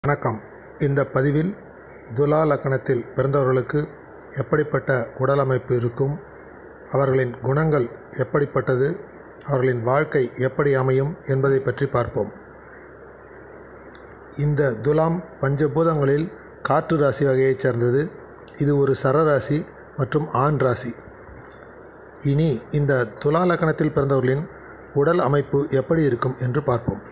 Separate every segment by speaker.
Speaker 1: வணக்கம் இந்த பதிவில் துலா லக்னத்தில் பிறந்தவர்களுக்கு எப்படிப்பட்ட உடல் அமைப்பு இருக்கும் அவர்களின் குணங்கள் எப்படிப்பட்டது அவர்களின் வாழ்க்கை எப்படி அமையும் என்பதை பற்றி பார்ப்போம் இந்த துலாம் பஞ்சபூதங்களில் காற்று ராசி வகையைச் சேர்ந்தது இது ஒரு சரராசி மற்றும் ஆண் ராசி இனி இந்த துலா லக்னத்தில் பிறந்தவர்களின் உடல் அமைப்பு எப்படி இருக்கும் என்று பார்ப்போம்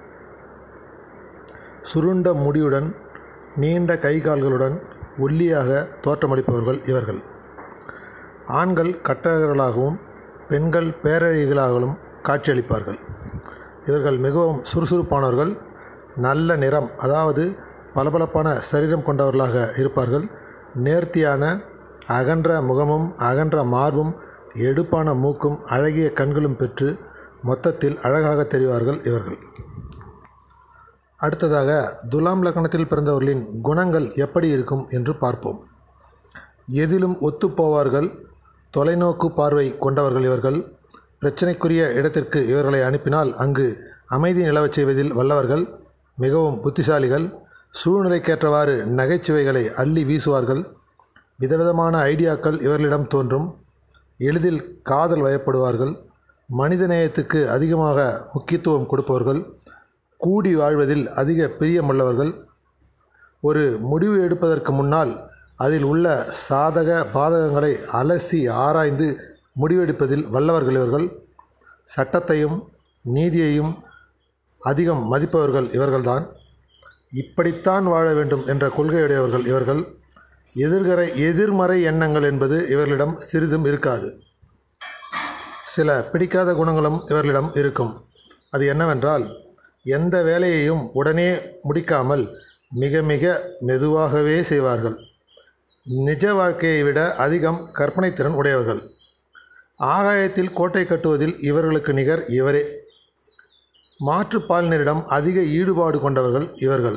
Speaker 1: சுருண்ட முடியுடன் நீண்ட கை கால்களுடன் ஒல்லியாக தோற்றமளிப்பவர்கள் இவர்கள் ஆண்கள் கட்டழகர்களாகவும் பெண்கள் பேரழகிகளாகவும் காட்சியளிப்பார்கள் இவர்கள் மிகவும் சுறுசுறுப்பானவர்கள் நல்ல நிறம் அதாவது பளபளப்பான சரீரம் கொண்டவர்களாக இருப்பார்கள் நேர்த்தியான அகன்ற முகமும் அகன்ற மார்பும் எடுப்பான மூக்கும் அழகிய கண்களும் பெற்று மொத்தத்தில் அழகாக தெரிவார்கள் இவர்கள் அடுத்ததாக துலாம் லக்னத்தில் பிறந்தவர்களின் குணங்கள் எப்படி இருக்கும் என்று பார்ப்போம் எதிலும் ஒத்துப்போவார்கள் தொலைநோக்கு பார்வை கொண்டவர்கள் இவர்கள் பிரச்சனைக்குரிய இடத்திற்கு இவர்களை அனுப்பினால் அங்கு அமைதி நிலவச் செய்வதில் வல்லவர்கள் மிகவும் புத்திசாலிகள் சூழ்நிலைக்கேற்றவாறு நகைச்சுவைகளை அள்ளி வீசுவார்கள் விதவிதமான ஐடியாக்கள் இவர்களிடம் தோன்றும் எளிதில் காதல் வயப்படுவார்கள் மனிதநேயத்துக்கு அதிகமாக முக்கியத்துவம் கொடுப்பவர்கள் கூடி வாழ்வதில் அதிக பிரியமுள்ளவர்கள் ஒரு முடிவு எடுப்பதற்கு முன்னால் அதில் உள்ள சாதக பாதகங்களை அலசி ஆராய்ந்து முடிவெடுப்பதில் வல்லவர்கள் இவர்கள் சட்டத்தையும் நீதியையும் அதிகம் மதிப்பவர்கள் இவர்கள்தான் இப்படித்தான் வாழ வேண்டும் என்ற கொள்கையுடையவர்கள் இவர்கள் எதிர்கரை எதிர்மறை எண்ணங்கள் என்பது இவர்களிடம் சிறிதும் இருக்காது சில பிடிக்காத குணங்களும் இவர்களிடம் இருக்கும் அது என்னவென்றால் எந்த வேலையையும் உடனே முடிக்காமல் மிக மிக மெதுவாகவே செய்வார்கள் நிஜ வாழ்க்கையை விட அதிகம் கற்பனை திறன் உடையவர்கள் ஆகாயத்தில் கோட்டை கட்டுவதில் இவர்களுக்கு நிகர் இவரே மாற்றுப்பாலினரிடம் அதிக ஈடுபாடு கொண்டவர்கள் இவர்கள்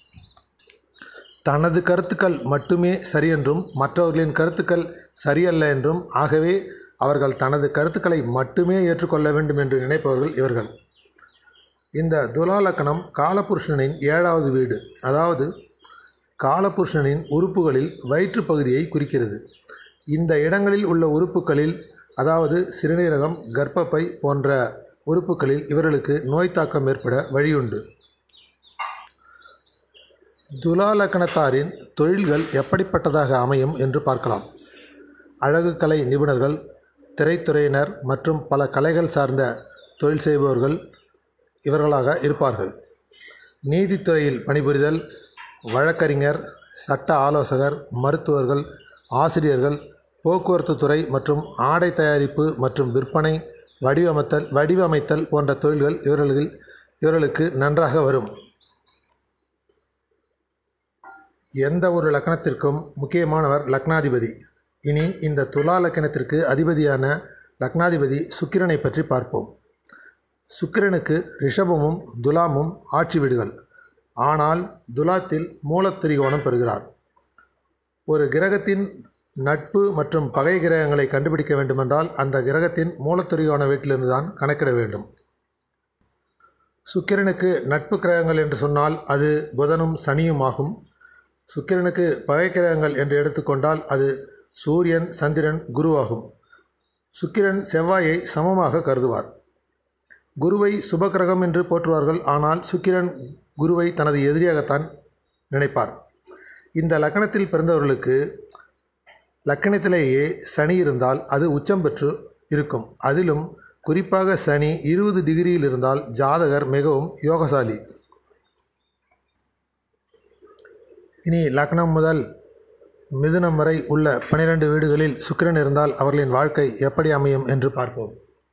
Speaker 1: தனது கருத்துக்கள் மட்டுமே சரியென்றும் மற்றவர்களின் கருத்துக்கள் சரியல்ல என்றும் ஆகவே அவர்கள் தனது கருத்துக்களை மட்டுமே ஏற்றுக்கொள்ள வேண்டும் என்று நினைப்பவர்கள் இவர்கள் இந்த துலாலக்கணம் காலபுருஷனின் ஏழாவது வீடு அதாவது காலபுருஷனின் உறுப்புகளில் வயிற்று பகுதியை குறிக்கிறது இந்த இடங்களில் உள்ள உறுப்புகளில் அதாவது சிறுநீரகம் கர்ப்பப்பை போன்ற உறுப்புகளில் இவர்களுக்கு நோய் தாக்கம் ஏற்பட வழியுண்டு துலாலக்கணத்தாரின் தொழில்கள் எப்படிப்பட்டதாக அமையும் என்று பார்க்கலாம் அழகு கலை நிபுணர்கள் திரைத்துறையினர் மற்றும் பல கலைகள் சார்ந்த தொழில் செய்பவர்கள் இவர்களாக இருப்பார்கள் நீதித்துறையில் பணிபுரிதல் வழக்கறிஞர் சட்ட ஆலோசகர் மருத்துவர்கள் ஆசிரியர்கள் போக்குவரத்து துறை மற்றும் ஆடை தயாரிப்பு மற்றும் விற்பனை வடிவமைத்தல் வடிவமைத்தல் போன்ற தொழில்கள் இவர்கள் இவர்களுக்கு நன்றாக வரும் எந்த ஒரு லக்னத்திற்கும் முக்கியமானவர் லக்னாதிபதி இனி இந்த துலா லக்கணத்திற்கு அதிபதியான லக்னாதிபதி சுக்கிரனை பற்றி பார்ப்போம் சுக்கிரனுக்கு ரிஷபமும் துலாமும் ஆட்சி வீடுகள் ஆனால் துலாத்தில் மூலத்திரிகோணம் பெறுகிறார் ஒரு கிரகத்தின் நட்பு மற்றும் பகை கிரகங்களை கண்டுபிடிக்க வேண்டுமென்றால் அந்த கிரகத்தின் மூலத்திரிகோண வீட்டிலிருந்து தான் கணக்கிட வேண்டும் சுக்கிரனுக்கு நட்பு கிரகங்கள் என்று சொன்னால் அது புதனும் சனியும் ஆகும் சுக்கிரனுக்கு பகை கிரகங்கள் என்று எடுத்துக்கொண்டால் அது சூரியன் சந்திரன் குருவாகும் சுக்கிரன் செவ்வாயை சமமாக கருதுவார் குருவை சுபகிரகம் என்று போற்றுவார்கள் ஆனால் சுக்கிரன் குருவை தனது எதிரியாகத்தான் நினைப்பார் இந்த லக்கணத்தில் பிறந்தவர்களுக்கு லக்கணத்திலேயே சனி இருந்தால் அது உச்சம் பெற்று இருக்கும் அதிலும் குறிப்பாக சனி இருபது டிகிரியில் இருந்தால் ஜாதகர் மிகவும் யோகசாலி இனி லக்னம் முதல் மிதுனம் வரை உள்ள பனிரெண்டு வீடுகளில் சுக்கிரன் இருந்தால் அவர்களின் வாழ்க்கை எப்படி அமையும் என்று பார்ப்போம்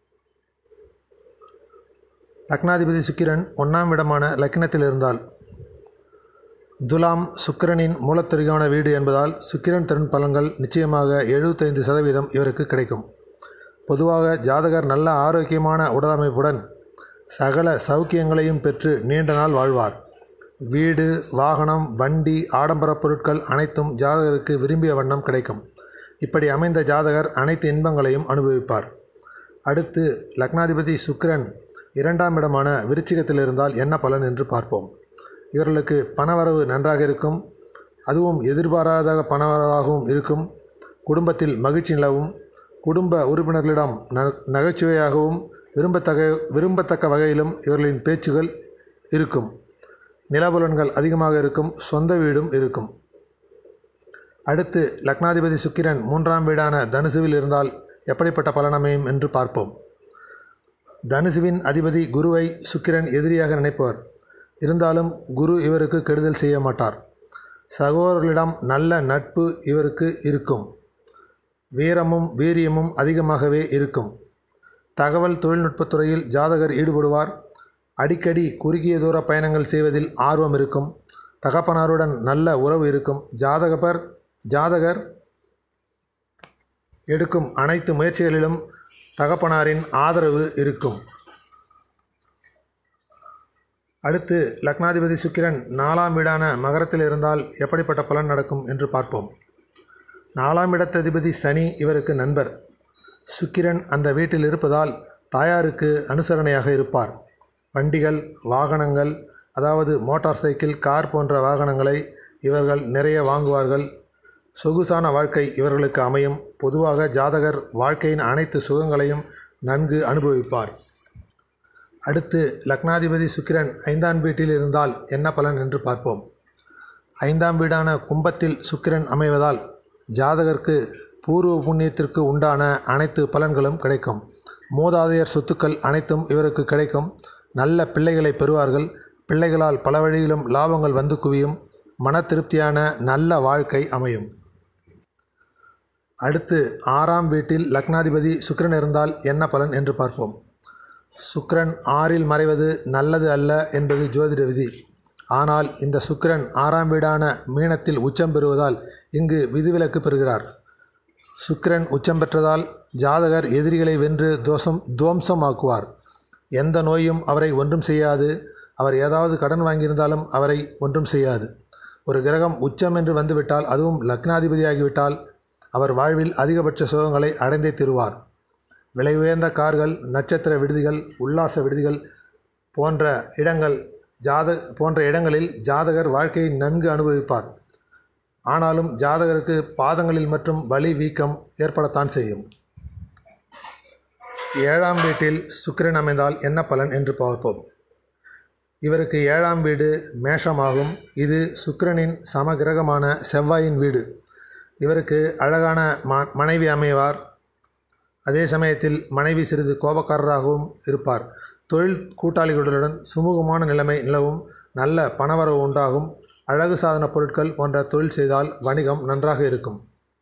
Speaker 1: லக்னாதிபதி சுக்கிரன் ஒன்றாம் இடமான லக்கினத்தில் இருந்தால் துலாம் சுக்கிரனின் மூலத்திரிகான வீடு என்பதால் சுக்கிரன் திறன் பலன்கள் நிச்சயமாக எழுபத்தைந்து சதவீதம் இவருக்கு கிடைக்கும் பொதுவாக ஜாதகர் நல்ல ஆரோக்கியமான உடலமைப்புடன் சகல சௌக்கியங்களையும் பெற்று நீண்ட நாள் வாழ்வார் வீடு வாகனம் வண்டி ஆடம்பர பொருட்கள் அனைத்தும் ஜாதகருக்கு விரும்பிய வண்ணம் கிடைக்கும் இப்படி அமைந்த ஜாதகர் அனைத்து இன்பங்களையும் அனுபவிப்பார் அடுத்து லக்னாதிபதி சுக்கிரன் இரண்டாம் இடமான விருச்சிகத்தில் இருந்தால் என்ன பலன் என்று பார்ப்போம் இவர்களுக்கு பணவரவு நன்றாக இருக்கும் அதுவும் எதிர்பாராத பணவரவாகவும் இருக்கும் குடும்பத்தில் மகிழ்ச்சி நிலவும் குடும்ப உறுப்பினர்களிடம் ந நகைச்சுவையாகவும் விரும்பத்தக விரும்பத்தக்க வகையிலும் இவர்களின் பேச்சுகள் இருக்கும் நிலபுலன்கள் அதிகமாக இருக்கும் சொந்த வீடும் இருக்கும் அடுத்து லக்னாதிபதி சுக்கிரன் மூன்றாம் வீடான தனுசுவில் இருந்தால் எப்படிப்பட்ட பலன் அமையும் என்று பார்ப்போம் தனுசுவின் அதிபதி குருவை சுக்கிரன் எதிரியாக நினைப்பவர் இருந்தாலும் குரு இவருக்கு கெடுதல் செய்ய மாட்டார் சகோதரர்களிடம் நல்ல நட்பு இவருக்கு இருக்கும் வீரமும் வீரியமும் அதிகமாகவே இருக்கும் தகவல் தொழில்நுட்பத் துறையில் ஜாதகர் ஈடுபடுவார் அடிக்கடி குறுகிய தூர பயணங்கள் செய்வதில் ஆர்வம் இருக்கும் தகப்பனாருடன் நல்ல உறவு இருக்கும் ஜாதகப்பர் ஜாதகர் எடுக்கும் அனைத்து முயற்சிகளிலும் தகப்பனாரின் ஆதரவு இருக்கும் அடுத்து லக்னாதிபதி சுக்கிரன் நாலாம் வீடான மகரத்தில் இருந்தால் எப்படிப்பட்ட பலன் நடக்கும் என்று பார்ப்போம் நாலாம் இடத்ததிபதி சனி இவருக்கு நண்பர் சுக்கிரன் அந்த வீட்டில் இருப்பதால் தாயாருக்கு அனுசரணையாக இருப்பார் வண்டிகள் வாகனங்கள் அதாவது மோட்டார் சைக்கிள் கார் போன்ற வாகனங்களை இவர்கள் நிறைய வாங்குவார்கள் சொகுசான வாழ்க்கை இவர்களுக்கு அமையும் பொதுவாக ஜாதகர் வாழ்க்கையின் அனைத்து சுகங்களையும் நன்கு அனுபவிப்பார் அடுத்து லக்னாதிபதி சுக்கிரன் ஐந்தாம் வீட்டில் இருந்தால் என்ன பலன் என்று பார்ப்போம் ஐந்தாம் வீடான கும்பத்தில் சுக்கிரன் அமைவதால் ஜாதகருக்கு பூர்வ புண்ணியத்திற்கு உண்டான அனைத்து பலன்களும் கிடைக்கும் மூதாதையர் சொத்துக்கள் அனைத்தும் இவருக்கு கிடைக்கும் நல்ல பிள்ளைகளை பெறுவார்கள் பிள்ளைகளால் பல வழியிலும் லாபங்கள் வந்து குவியும் மன திருப்தியான நல்ல வாழ்க்கை அமையும் அடுத்து ஆறாம் வீட்டில் லக்னாதிபதி சுக்கிரன் இருந்தால் என்ன பலன் என்று பார்ப்போம் சுக்கிரன் ஆறில் மறைவது நல்லது அல்ல என்பது ஜோதிட விதி ஆனால் இந்த சுக்கிரன் ஆறாம் வீடான மீனத்தில் உச்சம் பெறுவதால் இங்கு விதிவிலக்கு பெறுகிறார் சுக்கிரன் உச்சம் பெற்றதால் ஜாதகர் எதிரிகளை வென்று தோஷம் துவம்சமாக்குவார் எந்த நோயும் அவரை ஒன்றும் செய்யாது அவர் ஏதாவது கடன் வாங்கியிருந்தாலும் அவரை ஒன்றும் செய்யாது ஒரு கிரகம் உச்சம் என்று வந்துவிட்டால் அதுவும் லக்னாதிபதியாகிவிட்டால் அவர் வாழ்வில் அதிகபட்ச சுகங்களை அடைந்தே திருவார் விலை உயர்ந்த கார்கள் நட்சத்திர விடுதிகள் உல்லாச விடுதிகள் போன்ற இடங்கள் ஜாத போன்ற இடங்களில் ஜாதகர் வாழ்க்கையை நன்கு அனுபவிப்பார் ஆனாலும் ஜாதகருக்கு பாதங்களில் மற்றும் வலி வீக்கம் ஏற்படத்தான் செய்யும் ஏழாம் வீட்டில் சுக்கிரன் அமைந்தால் என்ன பலன் என்று பார்ப்போம் இவருக்கு ஏழாம் வீடு மேஷமாகும் இது சுக்கிரனின் சமகிரகமான செவ்வாயின் வீடு இவருக்கு அழகான ம மனைவி அமைவார் அதே சமயத்தில் மனைவி சிறிது கோபக்காரராகவும் இருப்பார் தொழில் கூட்டாளிகளுடன் சுமூகமான நிலைமை நிலவும் நல்ல பணவரவு உண்டாகும் அழகு சாதன பொருட்கள் போன்ற தொழில் செய்தால் வணிகம் நன்றாக இருக்கும்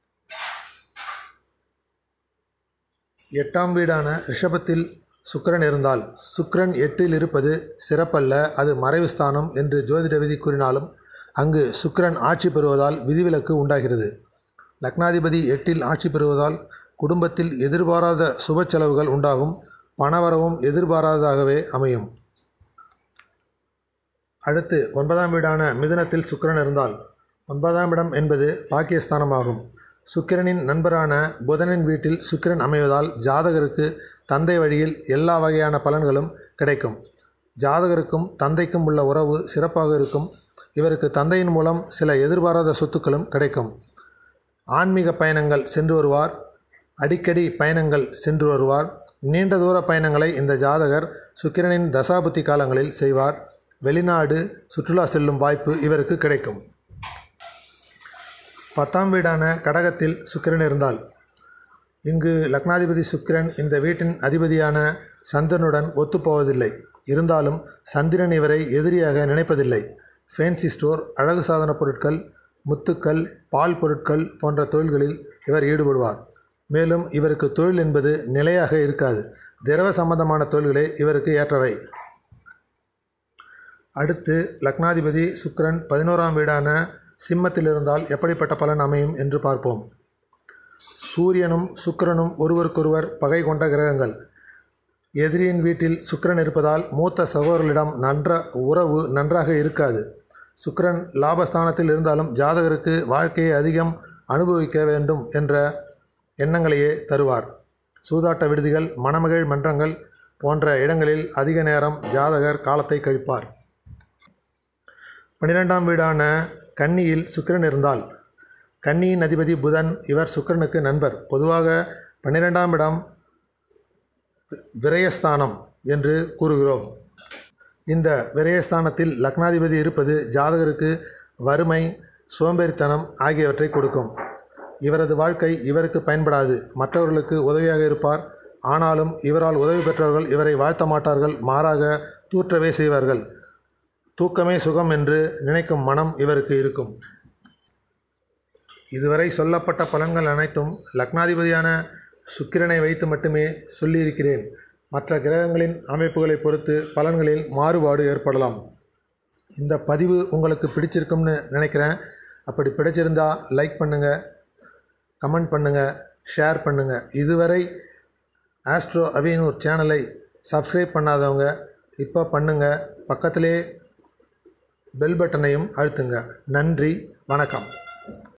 Speaker 1: எட்டாம் வீடான ரிஷபத்தில் சுக்கிரன் இருந்தால் சுக்கிரன் எட்டில் இருப்பது சிறப்பல்ல அது மறைவு ஸ்தானம் என்று ஜோதிட விதி கூறினாலும் அங்கு சுக்கிரன் ஆட்சி பெறுவதால் விதிவிலக்கு உண்டாகிறது லக்னாதிபதி எட்டில் ஆட்சி பெறுவதால் குடும்பத்தில் எதிர்பாராத சுப செலவுகள் உண்டாகும் பணவரவும் எதிர்பாராததாகவே அமையும் அடுத்து ஒன்பதாம் வீடான மிதுனத்தில் சுக்கிரன் இருந்தால் ஒன்பதாம் இடம் என்பது பாக்கியஸ்தானமாகும் சுக்கிரனின் நண்பரான புதனின் வீட்டில் சுக்கிரன் அமைவதால் ஜாதகருக்கு தந்தை வழியில் எல்லா வகையான பலன்களும் கிடைக்கும் ஜாதகருக்கும் தந்தைக்கும் உள்ள உறவு சிறப்பாக இருக்கும் இவருக்கு தந்தையின் மூலம் சில எதிர்பாராத சொத்துக்களும் கிடைக்கும் ஆன்மீக பயணங்கள் சென்று வருவார் அடிக்கடி பயணங்கள் சென்று வருவார் நீண்ட தூர பயணங்களை இந்த ஜாதகர் சுக்கிரனின் தசாபுத்தி காலங்களில் செய்வார் வெளிநாடு சுற்றுலா செல்லும் வாய்ப்பு இவருக்கு கிடைக்கும் பத்தாம் வீடான கடகத்தில் சுக்கிரன் இருந்தால் இங்கு லக்னாதிபதி சுக்கிரன் இந்த வீட்டின் அதிபதியான சந்திரனுடன் ஒத்துப்போவதில்லை இருந்தாலும் சந்திரன் இவரை எதிரியாக நினைப்பதில்லை ஃபேன்சி ஸ்டோர் அழகு சாதன பொருட்கள் முத்துக்கள் பால் பொருட்கள் போன்ற தொழில்களில் இவர் ஈடுபடுவார் மேலும் இவருக்கு தொழில் என்பது நிலையாக இருக்காது திரவ சம்பந்தமான தொழில்களே இவருக்கு ஏற்றவை அடுத்து லக்னாதிபதி சுக்கிரன் பதினோராம் வீடான சிம்மத்தில் இருந்தால் எப்படிப்பட்ட பலன் அமையும் என்று பார்ப்போம் சூரியனும் சுக்கிரனும் ஒருவருக்கொருவர் பகை கொண்ட கிரகங்கள் எதிரியின் வீட்டில் சுக்கிரன் இருப்பதால் மூத்த சகோதரர்களிடம் நன்ற உறவு நன்றாக இருக்காது சுக்கிரன் லாபஸ்தானத்தில் இருந்தாலும் ஜாதகருக்கு வாழ்க்கையை அதிகம் அனுபவிக்க வேண்டும் என்ற எண்ணங்களையே தருவார் சூதாட்ட விடுதிகள் மணமகிழ் மன்றங்கள் போன்ற இடங்களில் அதிக நேரம் ஜாதகர் காலத்தை கழிப்பார் பன்னிரெண்டாம் வீடான கன்னியில் சுக்கிரன் இருந்தால் கன்னியின் அதிபதி புதன் இவர் சுக்கிரனுக்கு நண்பர் பொதுவாக பன்னிரெண்டாம் இடம் விரயஸ்தானம் என்று கூறுகிறோம் இந்த விரயஸ்தானத்தில் லக்னாதிபதி இருப்பது ஜாதகருக்கு வறுமை சோம்பேறித்தனம் ஆகியவற்றை கொடுக்கும் இவரது வாழ்க்கை இவருக்கு பயன்படாது மற்றவர்களுக்கு உதவியாக இருப்பார் ஆனாலும் இவரால் உதவி பெற்றவர்கள் இவரை வாழ்த்த மாட்டார்கள் மாறாக தூற்றவே செய்வார்கள் தூக்கமே சுகம் என்று நினைக்கும் மனம் இவருக்கு இருக்கும் இதுவரை சொல்லப்பட்ட பலன்கள் அனைத்தும் லக்னாதிபதியான சுக்கிரனை வைத்து மட்டுமே சொல்லியிருக்கிறேன் மற்ற கிரகங்களின் அமைப்புகளை பொறுத்து பலன்களில் மாறுபாடு ஏற்படலாம் இந்த பதிவு உங்களுக்கு பிடிச்சிருக்கும்னு நினைக்கிறேன் அப்படி பிடிச்சிருந்தா லைக் பண்ணுங்கள் கமெண்ட் பண்ணுங்கள் ஷேர் பண்ணுங்கள் இதுவரை ஆஸ்ட்ரோ அவினூர் சேனலை சப்ஸ்கிரைப் பண்ணாதவங்க இப்போ பண்ணுங்கள் பக்கத்திலே பெல் பட்டனையும் அழுத்துங்க நன்றி வணக்கம்